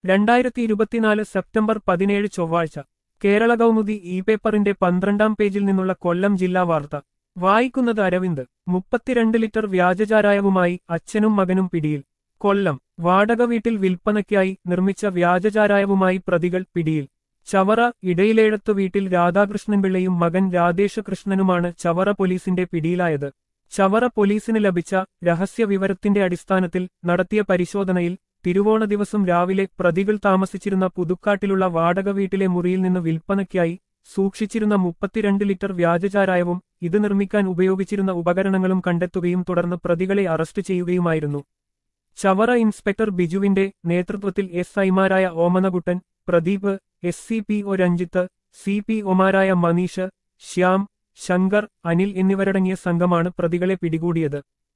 രണ്ടായിരത്തി ഇരുപത്തിനാല് സെപ്റ്റംബർ പതിനേഴ് ചൊവ്വാഴ്ച കേരള കൗമുദി ഇ പേപ്പറിന്റെ പന്ത്രണ്ടാം പേജിൽ നിന്നുള്ള കൊല്ലം ജില്ലാ വാർത്ത വായിക്കുന്നത് അരവിന്ദ് മുപ്പത്തിരണ്ട് ലിറ്റർ വ്യാജചാരായവുമായി അച്ഛനും മകനും പിടിയിൽ കൊല്ലം വാടക വീട്ടിൽ വിൽപ്പനയ്ക്കായി നിർമ്മിച്ച വ്യാജചാരായവുമായി പ്രതികൾ പിടിയിൽ ചവറ ഇടയിലേഴത്തു വീട്ടിൽ രാധാകൃഷ്ണൻപിള്ളയും മകൻ രാധേഷ് കൃഷ്ണനുമാണ് ചവറ പോലീസിന്റെ പിടിയിലായത് ചവറ പോലീസിന് ലഭിച്ച രഹസ്യ വിവരത്തിന്റെ അടിസ്ഥാനത്തിൽ നടത്തിയ പരിശോധനയിൽ തിരുവോണ ദിവസം രാവിലെ പ്രതികൾ താമസിച്ചിരുന്ന പുതുക്കാട്ടിലുള്ള വാടക വീട്ടിലെ മുറിയിൽ നിന്ന് വിൽപ്പനയ്ക്കായി സൂക്ഷിച്ചിരുന്ന മുപ്പത്തിരണ്ട് ലിറ്റർ വ്യാജചാരായവും ഇത് നിർമ്മിക്കാൻ ഉപയോഗിച്ചിരുന്ന ഉപകരണങ്ങളും കണ്ടെത്തുകയും തുടർന്ന് പ്രതികളെ അറസ്റ്റ് ചെയ്യുകയുമായിരുന്നു ചവറ ഇൻസ്പെക്ടർ ബിജുവിന്റെ നേതൃത്വത്തിൽ എസ് ഐമാരായ Omanakuttan Pradeep S C P O Ranjith C P ഒമാരായ മനീഷ് ശ്യാം ശങ്കർ അനിൽ എന്നിവരടങ്ങിയ സംഘമാണ് പ്രതികളെ പിടികൂടിയത്